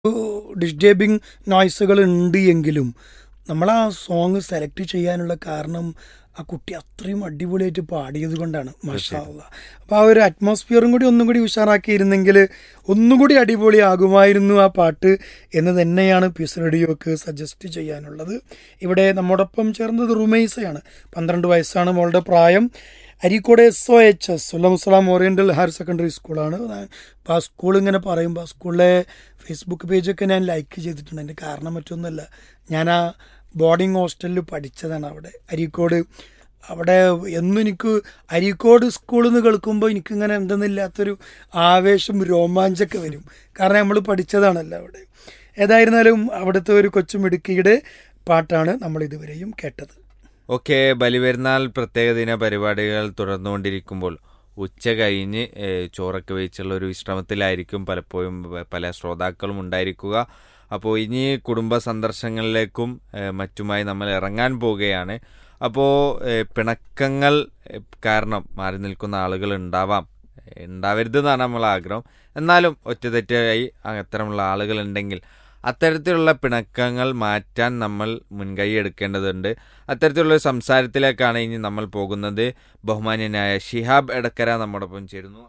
ഡിസ്റ്റേബിങ് നോയ്സുകൾ ഉണ്ട് എങ്കിലും നമ്മൾ ആ സോങ് സെലക്ട് ചെയ്യാനുള്ള കാരണം ആ കുട്ടി അത്രയും അടിപൊളിയായിട്ട് പാടിയത് കൊണ്ടാണ് മാഷാ അള്ളാ അപ്പോൾ ആ ഒരു അറ്റ്മോസ്ഫിയറും കൂടി ഒന്നും കൂടി ഉഷാറാക്കിയിരുന്നെങ്കിൽ ഒന്നും കൂടി അടിപൊളിയാകുമായിരുന്നു ആ പാട്ട് എന്ന് തന്നെയാണ് പീസ് റേഡിയോക്ക് സജസ്റ്റ് ചെയ്യാനുള്ളത് ഇവിടെ നമ്മോടൊപ്പം ചേർന്നത് റുമൈസയാണ് പന്ത്രണ്ട് വയസ്സാണ് മോളുടെ പ്രായം Areekode S O H S Sullamussalam oriental higher secondary സ്കൂളാണ് അപ്പോൾ ആ സ്കൂൾ ഇങ്ങനെ പറയുമ്പോൾ ആ സ്കൂളിലെ ഫേസ്ബുക്ക് പേജൊക്കെ ഞാൻ ലൈക്ക് ചെയ്തിട്ടുണ്ട് അതിൻ്റെ കാരണം മറ്റൊന്നുമല്ല ഞാൻ ആ ബോർഡിംഗ് ഹോസ്റ്റലിൽ പഠിച്ചതാണ് അവിടെ അരീക്കോട് അവിടെ എന്നും എനിക്ക് അരീക്കോട് സ്കൂളിൽ നിന്ന് കേൾക്കുമ്പോൾ എനിക്കിങ്ങനെ എന്തെന്നില്ലാത്തൊരു ആവേശം രോമാഞ്ചൊക്കെ വരും കാരണം നമ്മൾ പഠിച്ചതാണല്ലോ അവിടെ ഏതായിരുന്നാലും അവിടുത്തെ ഒരു കൊച്ചുമിടുക്കിയുടെ പാട്ടാണ് നമ്മൾ ഇതുവരെയും കേട്ടത് ഓക്കെ ബലിപെരുന്നാൾ പ്രത്യേക ദിന പരിപാടികൾ തുടർന്നുകൊണ്ടിരിക്കുമ്പോൾ ഉച്ച കഴിഞ്ഞ് ഏഹ്, ചോറൊക്കെ വെച്ചുള്ള ഒരു വിശ്രമത്തിലായിരിക്കും പലപ്പോഴും പ- പല ശ്രോതാക്കളും ഉണ്ടായിരിക്കുക അപ്പോൾ ഇനി കുടുംബ സന്ദർശനങ്ങളിലേക്കും ഏഹ്, മറ്റുമായി നമ്മൾ ഇറങ്ങാൻ പോവുകയാണ് അപ്പോൾ ഏഹ്, പിണക്കങ്ങൾ ഏഹ്, കാരണം മാറി നിൽക്കുന്ന ആളുകൾ ഉണ്ടാവാം ഏഹ്, ഉണ്ടാവരുത് എന്നാണ് നമ്മളെ ആഗ്രഹം എന്നാലും ഒറ്റതെറ്റായി അത്തരമുള്ള ആളുകൾ ഉണ്ടെങ്കിൽ അത്തരത്തിലുള്ള പിണക്കങ്ങൾ മാറ്റാൻ നമ്മൾ മുൻകൈ എടുക്കേണ്ടതുണ്ട് അത്തരത്തിലുള്ള ഒരു സംസാരത്തിലേക്കാണ് ഇനി നമ്മൾ പോകുന്നത് ബഹുമാന്യനായ ഷിഹാബ് എടക്കര നമ്മോടൊപ്പം ചേരുന്നു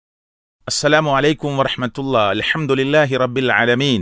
السلام عليكم ورحمة الله الحمد لله رب العالمين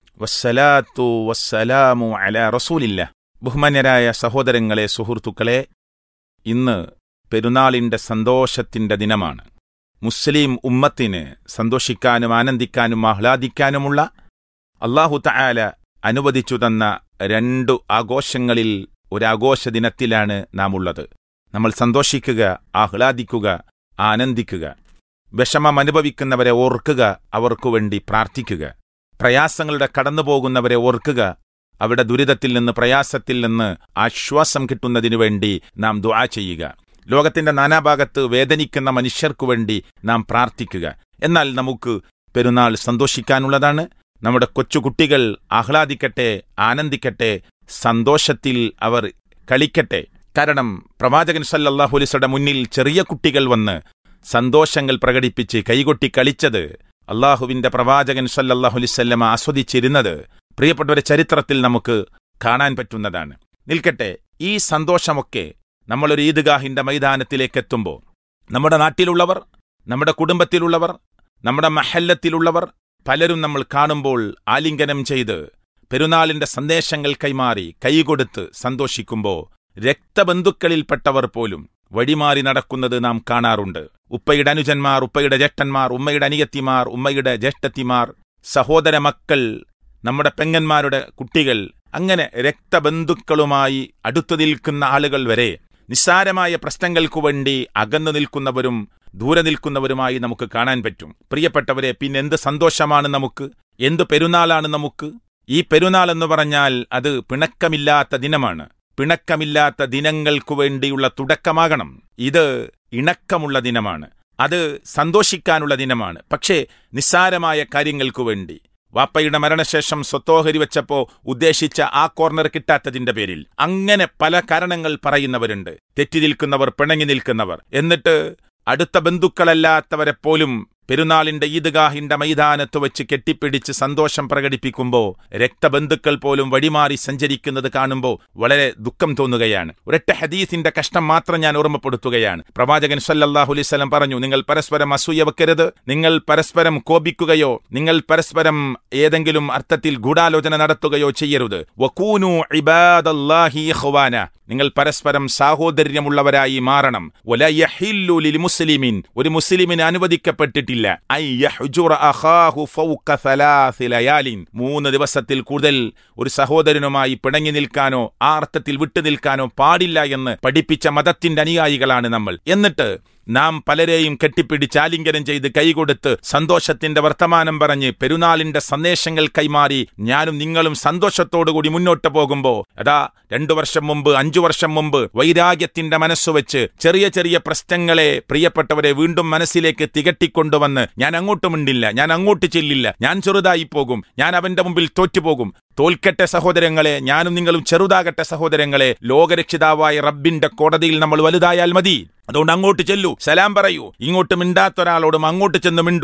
والصلاة والسلام على رسول الله ബഹുമാന്യരായ സഹോദരങ്ങളെ സുഹൃത്തുക്കളെ ഇന്ന് പെരുന്നാളിന്റെ സന്തോഷത്തിന്റെ ദിനമാണ് മുസ്ലിം ഉമ്മത്തിന് സന്തോഷിക്കാനും ആനന്ദിക്കാനും ആഹ്ലാദിക്കാനുമുള്ള അള്ളാഹു തആല അനുവദിച്ചു തന്ന രണ്ടു ആഘോഷങ്ങളിൽ ഒരാഘോഷ ദിനത്തിലാണ് നാം ഉള്ളത് നമ്മൾ സന്തോഷിക്കുക ആഹ്ലാദിക്കുക ആനന്ദിക്കുക വിഷമം അനുഭവിക്കുന്നവരെ ഓർക്കുക അവർക്കു വേണ്ടി പ്രാർത്ഥിക്കുക പ്രയാസങ്ങളുടെ കടന്നുപോകുന്നവരെ ഓർക്കുക അവിടെ ദുരിതത്തിൽ നിന്ന് പ്രയാസത്തിൽ നിന്ന് ആശ്വാസം കിട്ടുന്നതിനു വേണ്ടി നാം ദുആ ചെയ്യുക ലോകത്തിന്റെ നാനാഭാഗത്ത് വേദനിക്കുന്ന മനുഷ്യർക്കു വേണ്ടി നാം പ്രാർത്ഥിക്കുക എന്നാൽ നമുക്ക് പെരുന്നാൾ സന്തോഷിക്കാനുള്ളതാണ് നമ്മുടെ കൊച്ചുകുട്ടികൾ ആഹ്ലാദിക്കട്ടെ ആനന്ദിക്കട്ടെ സന്തോഷത്തിൽ അവർ കളിക്കട്ടെ കാരണം പ്രവാചകൻ സല്ലല്ലാഹു അലൈഹിയുടെ മുന്നിൽ ചെറിയ കുട്ടികൾ വന്ന് സന്തോഷങ്ങൾ പ്രകടിപ്പിച്ച് കൈകൊട്ടി കളിച്ചത് അള്ളാഹുവിന്റെ പ്രവാചകൻ സല്ലല്ലാഹു അലൈവല്ലമ ആസ്വദിച്ചിരുന്നത് പ്രിയപ്പെട്ടവരെ ചരിത്രത്തിൽ നമുക്ക് കാണാൻ പറ്റുന്നതാണ് നിൽക്കട്ടെ ഈ സന്തോഷമൊക്കെ നമ്മളൊരു ഈദ്ഗാഹിന്റെ മൈതാനത്തിലേക്ക് എത്തുമ്പോൾ നമ്മുടെ നാട്ടിലുള്ളവർ നമ്മുടെ കുടുംബത്തിലുള്ളവർ നമ്മുടെ മഹല്ലത്തിലുള്ളവർ പലരും നമ്മൾ കാണുമ്പോൾ ആലിംഗനം ചെയ്ത് പെരുന്നാളിന്റെ സന്ദേശങ്ങൾ കൈമാറി കൈകൊടുത്ത് സന്തോഷിക്കുമ്പോൾ രക്തബന്ധുക്കളിൽപ്പെട്ടവർ പോലും വഴിമാറി നടക്കുന്നത് നാം കാണാറുണ്ട് ഉപ്പയുടെ അനുജന്മാർ ഉപ്പയുടെ ജ്യേഷ്ഠന്മാർ ഉമ്മയുടെ അനിയത്തിമാർ ഉമ്മയുടെ ജ്യേഷ്ഠത്തിമാർ സഹോദര മക്കൾ നമ്മുടെ പെങ്ങന്മാരുടെ കുട്ടികൾ അങ്ങനെ രക്തബന്ധുക്കളുമായി അടുത്തു നിൽക്കുന്ന ആളുകൾ വരെ നിസ്സാരമായ പ്രശ്നങ്ങൾക്കു വേണ്ടി അകന്നു നിൽക്കുന്നവരും ദൂരെ നിൽക്കുന്നവരുമായി നമുക്ക് കാണാൻ പറ്റും പ്രിയപ്പെട്ടവരെ പിന്നെ എന്ത് സന്തോഷമാണ് നമുക്ക് എന്ത് പെരുന്നാളാണ് നമുക്ക് ഈ പെരുന്നാൾ എന്ന് പറഞ്ഞാൽ അത് പിണക്കമില്ലാത്ത ദിനമാണ് പിണക്കമില്ലാത്ത ദിനങ്ങൾക്കു വേണ്ടിയുള്ള തുടക്കമാകണം ഇത് ഇണക്കമുള്ള ദിനമാണ് അത് സന്തോഷിക്കാനുള്ള ദിനമാണ് പക്ഷേ നിസ്സാരമായ കാര്യങ്ങൾക്കു വേണ്ടി വാപ്പയുടെ മരണശേഷം സ്വത്തോഹരി വെച്ചപ്പോ ഉദ്ദേശിച്ച ആ കോർണർ കിട്ടാത്തതിന്റെ പേരിൽ അങ്ങനെ പല കാരണങ്ങൾ പറയുന്നവരുണ്ട് തെറ്റി നിൽക്കുന്നവർ പിണങ്ങി നിൽക്കുന്നവർ എന്നിട്ട് അടുത്ത ബന്ധുക്കളല്ലാത്തവരെ പോലും പെരുന്നാളിന്റെ ഈദ്ഗാഹിന്റെ മൈതാനത്ത് വെച്ച് കെട്ടിപ്പിടിച്ച് സന്തോഷം പ്രകടിപ്പിക്കുമ്പോൾ രക്തബന്ധുക്കൾ പോലും വഴിമാറി സഞ്ചരിക്കുന്നത് കാണുമ്പോൾ വളരെ ദുഃഖം തോന്നുകയാണ് ഒരൊറ്റ ഹദീസിന്റെ കഷ്ടം മാത്രം ഞാൻ ഓർമ്മപ്പെടുത്തുകയാണ് പ്രവാചകൻ സല്ലല്ലാഹു അലൈഹി വസല്ലം പറഞ്ഞു നിങ്ങൾ പരസ്പരം അസൂയ വെക്കരുത് നിങ്ങൾ പരസ്പരം കോപിക്കുകയോ നിങ്ങൾ പരസ്പരം ഏതെങ്കിലും അർത്ഥത്തിൽ ഗൂഢാലോചന നടത്തുകയോ ചെയ്യരുത് വക്കൂനു ഇബാദല്ലാഹി ഇഖ്വാന നിങ്ങൾ പരസ്പരം സാഹോദര്യമുള്ളവരായി മാറണം വല യഹില്ലു ലിൽ മുസ്ലിമിൻ ഒരു മുസ്ലിമിന് അനുവദിക്കപ്പെട്ടിട്ടില്ല ഐ യഹ്ജുറ അഖാഹു ഫൗക സലാസി ലയാലിൻ മൂന്ന് ദിവസത്തിൽ കൂടുതൽ ഒരു സഹോദരനുമായി പിണങ്ങി നിൽക്കാനോ ആ അർത്ഥത്തിൽ വിട്ടു നിൽക്കാനോ പാടില്ല എന്ന് പഠിപ്പിച്ച മതത്തിന്റെ അനുയായികളാണ് നമ്മൾ എന്നിട്ട് നാം പലരെയും കെട്ടിപ്പിടിച്ച് ആലിംഗനം ചെയ്ത് കൈകൊടുത്ത് സന്തോഷത്തിന്റെ വർത്തമാനം പറഞ്ഞ് പെരുന്നാളിന്റെ സന്ദേശങ്ങൾ കൈമാറി ഞാനും നിങ്ങളും സന്തോഷത്തോടുകൂടി മുന്നോട്ട് പോകുമ്പോ അതാ രണ്ടു വർഷം മുമ്പ് അഞ്ചു വർഷം മുമ്പ് വൈരാഗ്യത്തിന്റെ മനസ്സുവെച്ച് ചെറിയ ചെറിയ പ്രശ്നങ്ങളെ പ്രിയപ്പെട്ടവരെ വീണ്ടും മനസ്സിലേക്ക് തികട്ടിക്കൊണ്ടുവന്ന് ഞാൻ അങ്ങോട്ട് മിണ്ടില്ല ഞാൻ അങ്ങോട്ട് ചെല്ലില്ല ഞാൻ ചെറുതായി പോകും ഞാൻ അവന്റെ മുമ്പിൽ തോറ്റുപോകും തോൽക്കട്ടെ സഹോദരങ്ങളെ ഞാനും നിങ്ങളും ചെറുതാകട്ടെ സഹോദരങ്ങളെ ലോകരക്ഷിതാവായ റബ്ബിന്റെ കോടതിയിൽ നമ്മൾ വലുതായാൽ മതി അതുകൊണ്ട് അങ്ങോട്ട് ചെല്ലൂ സലാം പറയൂ ഇങ്ങോട്ട് മിണ്ടാത്ത ഒരാളോടും അങ്ങോട്ട് ചെന്ന് മിണ്ടൂ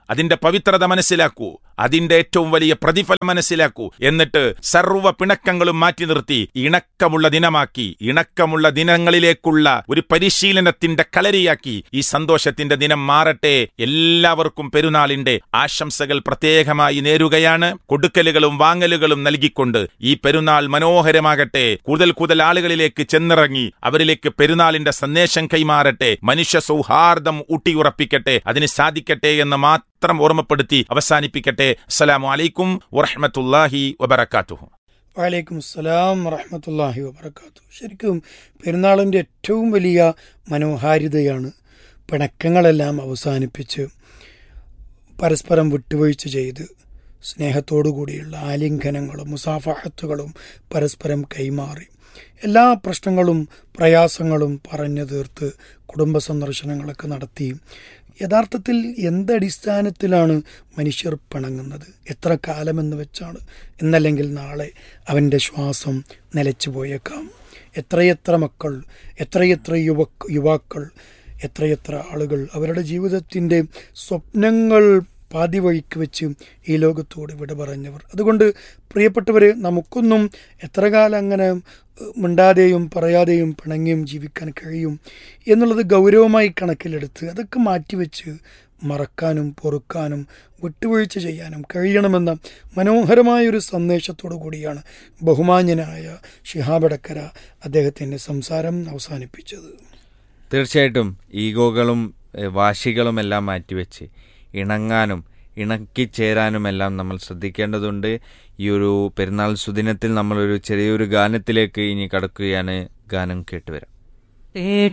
അതിന്റെ പവിത്രത മനസ്സിലാക്കൂ അതിന്റെ ഏറ്റവും വലിയ പ്രതിഫലം മനസ്സിലാക്കൂ എന്നിട്ട് സർവ്വ പിണക്കങ്ങളും മാറ്റി നിർത്തി ഇണക്കമുള്ള ദിനമാക്കി ഇണക്കമുള്ള ദിനങ്ങളിലേക്കുള്ള ഒരു പരിശീലനത്തിന്റെ കളരിയാക്കി ഈ സന്തോഷത്തിന്റെ ദിനം മാറട്ടെ എല്ലാവർക്കും പെരുന്നാളിന്റെ ആശംസകൾ പ്രത്യേകമായി നേരുകയാണ് കൊടുക്കലുകളും വാങ്ങലുകളും നൽകിക്കൊണ്ട് ഈ പെരുന്നാൾ മനോഹരമാകട്ടെ കൂടുതൽ കൂടുതൽ ആളുകളിലേക്ക് ചെന്നിറങ്ങി അവരിലേക്ക് പെരുന്നാളിന്റെ സന്ദേശം കൈമാറട്ടെ മനുഷ്യ സൗഹാർദ്ദം ഊട്ടിയുറപ്പിക്കട്ടെ അതിന് സാധിക്കട്ടെ എന്ന് മാത്രം ഓർമ്മപ്പെടുത്തി അവസാനിപ്പിക്കട്ടെ അസ്സലാമു അലൈക്കും വറഹ്മത്തുള്ളാഹി വബറകാതുഹു വലൈക്കും അസ്സലാം വറഹമത്തല്ലാഹി വബർക്കാത്തു ശരിക്കും പെരുന്നാളിൻ്റെ ഏറ്റവും വലിയ മനോഹാരിതയാണ് പിണക്കങ്ങളെല്ലാം അവസാനിപ്പിച്ച് പരസ്പരം വിട്ടുവീഴ്ച ചെയ്ത് സ്നേഹത്തോടു കൂടിയുള്ള ആലിംഗനങ്ങളും മുസാഫഹത്തുകളും പരസ്പരം കൈമാറി എല്ലാ പ്രശ്നങ്ങളും പ്രയാസങ്ങളും പറഞ്ഞു തീർത്ത് കുടുംബ സന്ദർശനങ്ങളൊക്കെ നടത്തി യഥാർത്ഥത്തിൽ എന്തടിസ്ഥാനത്തിലാണ് മനുഷ്യർ പിണങ്ങുന്നത് എത്ര കാലമെന്ന് വെച്ചാണ് ഇന്നല്ലെങ്കിൽ നാളെ അവൻ്റെ ശ്വാസം നിലച്ചു പോയേക്കാം എത്രയെത്ര മക്കൾ എത്രയെത്ര യുവ യുവാക്കൾ എത്രയെത്ര ആളുകൾ അവരുടെ ജീവിതത്തിൻ്റെ സ്വപ്നങ്ങൾ പാതി വഴിക്ക് വെച്ച് ഈ ലോകത്തോട് വിട പറഞ്ഞവർ അതുകൊണ്ട് പ്രിയപ്പെട്ടവരെ നമുക്കൊന്നും എത്ര കാലം അങ്ങനെ ഏഹ്, മിണ്ടാതെയും പറയാതെയും പിണങ്ങിയും ജീവിക്കാൻ കഴിയും എന്നുള്ളത് ഗൗരവമായി കണക്കിലെടുത്ത് അതൊക്കെ മാറ്റിവെച്ച് മറക്കാനും പൊറുക്കാനും വിട്ടുവീഴ്ച ചെയ്യാനും കഴിയണമെന്ന മനോഹരമായൊരു സന്ദേശത്തോടു കൂടിയാണ് ബഹുമാന്യനായ ഷിഹാബടക്കര അദ്ദേഹത്തിൻ്റെ സംസാരം അവസാനിപ്പിച്ചത് തീർച്ചയായിട്ടും ഈഗോകളും ഏഹ്, വാശികളും എല്ലാം മാറ്റിവെച്ച് ഇണങ്ങാനും ഇണക്കിച്ചേരാനുമെല്ലാം നമ്മൾ ശ്രദ്ധിക്കേണ്ടതുണ്ട് ഈ ഒരു പെരുന്നാൾ സുദിനത്തിൽ നമ്മളൊരു ചെറിയൊരു ഗാനത്തിലേക്ക് ഇനി കടക്കുകയാണ് ഗാനം കേട്ടുവരാം